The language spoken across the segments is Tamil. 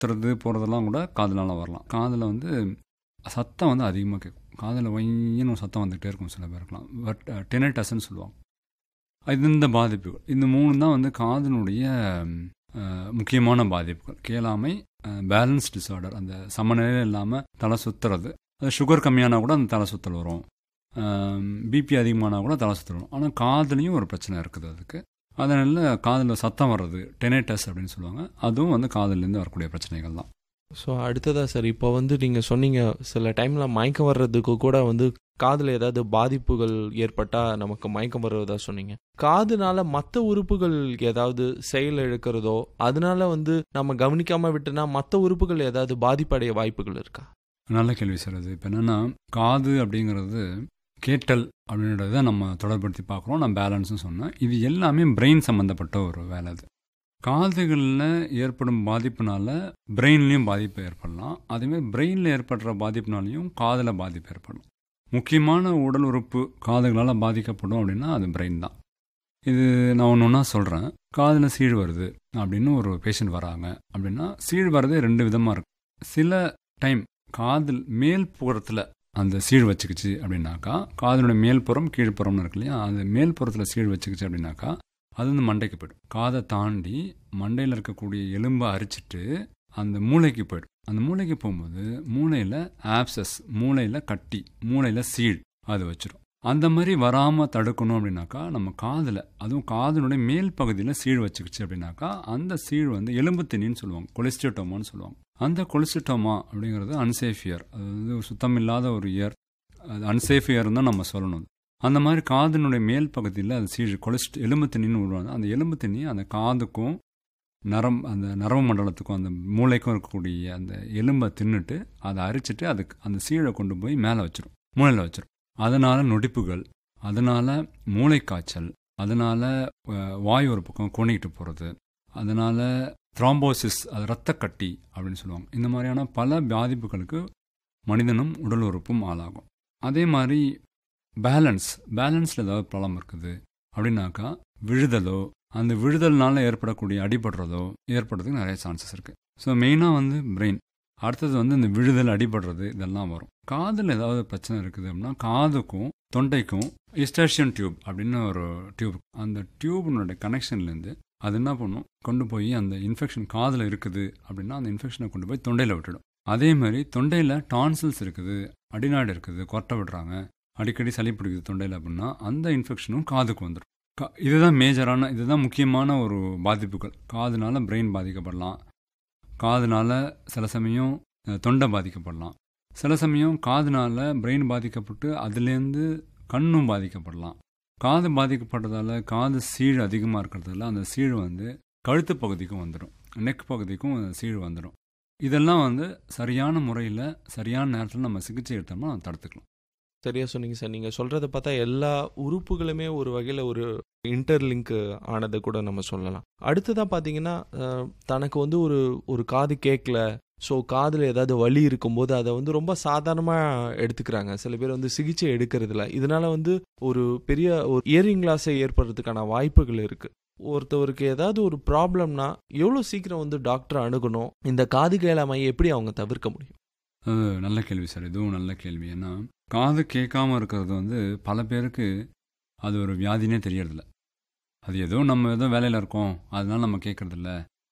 சுற்றுறது போகிறதெல்லாம் கூட காதுனால வரலாம் காதில் வந்து சத்தம் வந்து அதிகமாக கேட்கும் காதில் வையின்னு ஒரு சத்தம் வந்துகிட்டே இருக்கும் சில பேருக்குலாம் பட் டெனட்டஸ்ன்னு சொல்லுவாங்க இது இந்த பாதிப்புகள் இந்த மூணு தான் வந்து காதினுடைய அஹ், முக்கியமான பாதிப்புகள் கேளாமை பேலன்ஸ் டிஸார்டர் அந்த சமநிலையில் இல்லாமல் தலை சுற்றுறது அது சுகர் கம்மியானா கூட அந்த தலை சுற்றல் வரும் பிபி அதிகமானா கூட தலை சுற்றல் வரும் ஆனால் காதுலேயும் ஒரு பிரச்சனை இருக்குது அதுக்கு அதனால காதில் சத்தம் வர்றது டெனேட்டஸ் அப்படின்னு சொல்லுவாங்க அதுவும் வந்து காதுலேருந்து வரக்கூடிய பிரச்சனைகள் தான் ஸோ அடுத்ததா சார் இப்போ வந்து நீங்கள் சொன்னீங்க சில டைமில் மயக்கம் வர்றதுக்கு கூட வந்து காதில் ஏதாவது பாதிப்புகள் ஏற்பட்டால் நமக்கு மயக்கம் வருவதா சொன்னீங்க காதுனால மற்ற உறுப்புகள் ஏதாவது செயல் இழக்கிறதோ அதனால வந்து நம்ம கவனிக்காமல் விட்டுனா மற்ற உறுப்புகள் ஏதாவது பாதிப்படைய வாய்ப்புகள் இருக்கா நல்ல கேள்வி சார் அது இப்போ என்னென்னா காது அப்படிங்கிறது கேட்டல் அப்படின்றத நம்ம தொடர்படுத்தி பார்க்குறோம் நான் பேலன்ஸ்னு சொன்னேன் இது எல்லாமே பிரெயின் சம்மந்தப்பட்ட ஒரு வேலை அது காதுகளில் ஏற்படும் பாதிப்புனால பிரெயின்லேயும் பாதிப்பு ஏற்படலாம் அதேமாதிரி பிரெயினில் ஏற்படுற பாதிப்புனாலையும் காதில் பாதிப்பு ஏற்படலாம் முக்கியமான உடல் உறுப்பு காதுகளால் பாதிக்கப்படும் அப்படின்னா அது பிரெயின் தான் இது நான் ஒன்று ஒன்றா சொல்கிறேன் காதில் சீழ் வருது அப்படின்னு ஒரு பேஷண்ட் வராங்க அப்படின்னா சீழ் வரதே ரெண்டு விதமாக இருக்கும் சில டைம் காதில் மேல் புறத்தில் அந்த சீழ் வச்சுக்கிச்சு அப்படின்னாக்கா காதனுடைய மேல்புறம் கீழ்ப்புறம்னு இருக்கு இல்லையா அந்த மேல்புறத்தில் சீழ் வச்சுக்கிச்சு அப்படின்னாக்கா அது வந்து மண்டைக்கு போயிடும் காதை தாண்டி மண்டையில் இருக்கக்கூடிய எலும்பை அரிச்சிட்டு அந்த மூளைக்கு போயிடும் அந்த மூளைக்கு போகும்போது மூளையில் ஆப்சஸ் மூளையில் கட்டி மூளையில் சீழ் அது வச்சிரும் அந்த மாதிரி வராமல் தடுக்கணும் அப்படின்னாக்கா நம்ம காதில் அதுவும் காதனுடைய மேல் பகுதியில் சீழ் வச்சுக்கிச்சு அப்படின்னாக்கா அந்த சீழ் வந்து எலும்பு திணின்னு சொல்லுவாங்க கொலிஸ்டோட்டோமான்னு சொல்லுவாங்க அந்த கொலிஸ்டோமா அப்படிங்கிறது அன்சேஃப் இயர் அது வந்து ஒரு சுத்தம் இல்லாத ஒரு இயர் அது அன்சேஃப் இயர் தான் நம்ம சொல்லணும் அந்த மாதிரி காதினுடைய மேல் பகுதியில் அது சீழ் கொலிஸ்ட் எலும்பு திணின்னு உருவாங்க அந்த எலும்பு திணி அந்த காதுக்கும் நரம் அந்த நரம்பு மண்டலத்துக்கும் அந்த மூளைக்கும் இருக்கக்கூடிய அந்த எலும்பை தின்னுட்டு அதை அரிச்சிட்டு அதுக்கு அந்த சீழை கொண்டு போய் மேலே வச்சிரும் மூளையில் வச்சிரும் அதனால் நொடிப்புகள் அதனால் மூளைக்காய்ச்சல் அதனால் வாய் ஒரு பக்கம் கோணிக்கிட்டு போகிறது அதனால் த்ராம்போசிஸ் அது ரத்த கட்டி அப்படின்னு சொல்லுவாங்க இந்த மாதிரியான பல பாதிப்புகளுக்கு மனிதனும் உடல் உறுப்பும் ஆளாகும் அதே மாதிரி பேலன்ஸ் பேலன்ஸில் ஏதாவது ப்ராப்ளம் இருக்குது அப்படின்னாக்கா விழுதலோ அந்த விழுதல்னால ஏற்படக்கூடிய அடிபடுறதோ ஏற்படுறதுக்கு நிறைய சான்சஸ் இருக்குது ஸோ மெயினாக வந்து பிரெயின் அடுத்தது வந்து இந்த விழுதல் அடிபடுறது இதெல்லாம் வரும் காதில் ஏதாவது பிரச்சனை இருக்குது அப்படின்னா காதுக்கும் தொண்டைக்கும் இஸ்டாஷியன் டியூப் அப்படின்னு ஒரு டியூப் அந்த டியூபினுடைய கனெக்ஷன்லேருந்து அது என்ன பண்ணும் கொண்டு போய் அந்த இன்ஃபெக்ஷன் காதில் இருக்குது அப்படின்னா அந்த இன்ஃபெக்ஷனை கொண்டு போய் தொண்டையில் விட்டுடும் அதே மாதிரி தொண்டையில் டான்சில்ஸ் இருக்குது அடிநாடு இருக்குது கொட்டை விடுறாங்க அடிக்கடி சளி பிடிக்குது தொண்டையில் அப்படின்னா அந்த இன்ஃபெக்ஷனும் காதுக்கு வந்துடும் கா இதுதான் மேஜரான இதுதான் முக்கியமான ஒரு பாதிப்புகள் காதுனால பிரெயின் பாதிக்கப்படலாம் காதுனால சில சமயம் அஹ், தொண்டை பாதிக்கப்படலாம் சில சமயம் காதுனால பிரெயின் பாதிக்கப்பட்டு அதுலேருந்து கண்ணும் பாதிக்கப்படலாம் காது பாதிக்கப்படுறதால காது சீழ் அதிகமாக இருக்கிறதால அந்த சீழ் வந்து கழுத்து பகுதிக்கும் வந்துடும் நெக் பகுதிக்கும் சீழ் வந்துடும் இதெல்லாம் வந்து சரியான முறையில் சரியான நேரத்தில் நம்ம சிகிச்சை எடுத்தோம்னா நம்ம தடுத்துக்கலாம் சரியா சொன்னீங்க சார் நீங்கள் சொல்கிறத பார்த்தா எல்லா உறுப்புகளுமே ஒரு வகையில் ஒரு இன்டர்லிங்க் ஆனதை கூட நம்ம சொல்லலாம் அடுத்ததாக பார்த்தீங்கன்னா அஹ், தனக்கு வந்து ஒரு ஒரு காது கேட்கல ஸோ காதில் ஏதாவது வலி இருக்கும்போது அதை வந்து ரொம்ப சாதாரணமாக எடுத்துக்கிறாங்க சில பேர் வந்து சிகிச்சை எடுக்கிறதில்ல இதனால வந்து ஒரு பெரிய ஒரு இயரிங் லாஸை ஏற்படுறதுக்கான வாய்ப்புகள் இருக்குது ஒருத்தவருக்கு ஏதாவது ஒரு ப்ராப்ளம்னா எவ்வளோ சீக்கிரம் வந்து டாக்டரை அணுகணும் இந்த காது கேளாமையை எப்படி அவங்க தவிர்க்க முடியும் அது நல்ல கேள்வி சார் இதுவும் நல்ல கேள்வி ஏன்னா காது கேட்காம இருக்கிறது வந்து பல பேருக்கு அது ஒரு வியாதினே தெரியறதில்ல அது ஏதோ நம்ம ஏதோ வேலையில் இருக்கோம் அதனால நம்ம கேட்கறதில்ல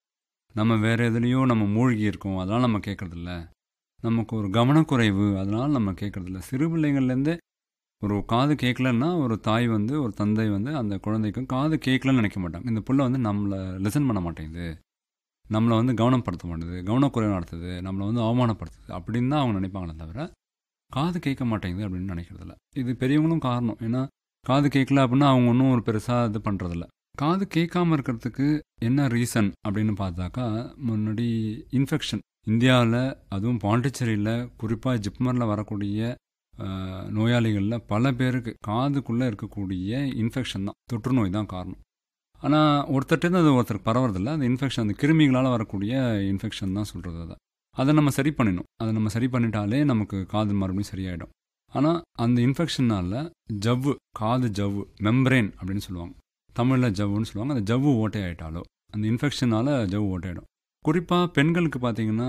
நம்ம வேறு எதுலேயோ நம்ம மூழ்கி இருக்கோம் அதனால நம்ம கேட்கறதில்ல நமக்கு ஒரு கவனக்குறைவு அதனால நம்ம கேட்கறதில்ல சிறு பிள்ளைங்கள்லேருந்தே ஒரு காது கேட்கலன்னா ஒரு தாய் வந்து ஒரு தந்தை வந்து அந்த குழந்தைக்கு காது கேட்கலன்னு நினைக்க மாட்டாங்க இந்த புள்ள வந்து நம்மளை லிசன் பண்ண மாட்டேங்குது நம்மளை வந்து கவனப்படுத்த மாட்டேது கவனக்குறைவு நடத்துது நம்மளை வந்து அவமானப்படுத்துது அப்படின்னு தான் அவங்க நினைப்பாங்களே தவிர காது கேட்க மாட்டேங்குது அப்படின்னு நினைக்கிறதில்ல இது பெரியவங்களும் காரணம் ஏன்னா காது கேட்கல அப்படின்னா அவங்க ஒன்றும் ஒரு பெருசாக இது பண்ணுறதில்ல காது கேட்காம இருக்கிறதுக்கு என்ன ரீசன் அப்படின்னு பார்த்தாக்கா முன்னாடி இன்ஃபெக்ஷன் இந்தியாவில் அதுவும் பாண்டிச்சேரியில் குறிப்பாக ஜிப்மரில் வரக்கூடிய அஹ், நோயாளிகளில் பல பேருக்கு காதுக்குள்ளே இருக்கக்கூடிய இன்ஃபெக்ஷன் தான் தொற்று நோய் தான் காரணம் ஆனால் ஒருத்தர்கிட்ட அது ஒருத்தருக்கு பரவறதில்ல அந்த இன்ஃபெக்ஷன் அந்த கிருமிகளால் வரக்கூடிய இன்ஃபெக்ஷன் தான் சொல்கிறது அதை அதை நம்ம சரி பண்ணிடணும் அதை நம்ம சரி பண்ணிட்டாலே நமக்கு காது மறுபடியும் சரியாயிடும் ஆனால் அந்த இன்ஃபெக்ஷனால் ஜவ்வு காது ஜவ்வு மெம்பரேன் அப்படின்னு சொல்லுவாங்க தமிழில் ஜவ்வுன்னு சொல்லுவாங்க அந்த ஜவ்வு ஓட்டை ஆயிட்டாலோ அந்த இன்ஃபெக்ஷனால் ஜவ்வு ஓட்டையாயிடும் குறிப்பாக பெண்களுக்கு பார்த்தீங்கன்னா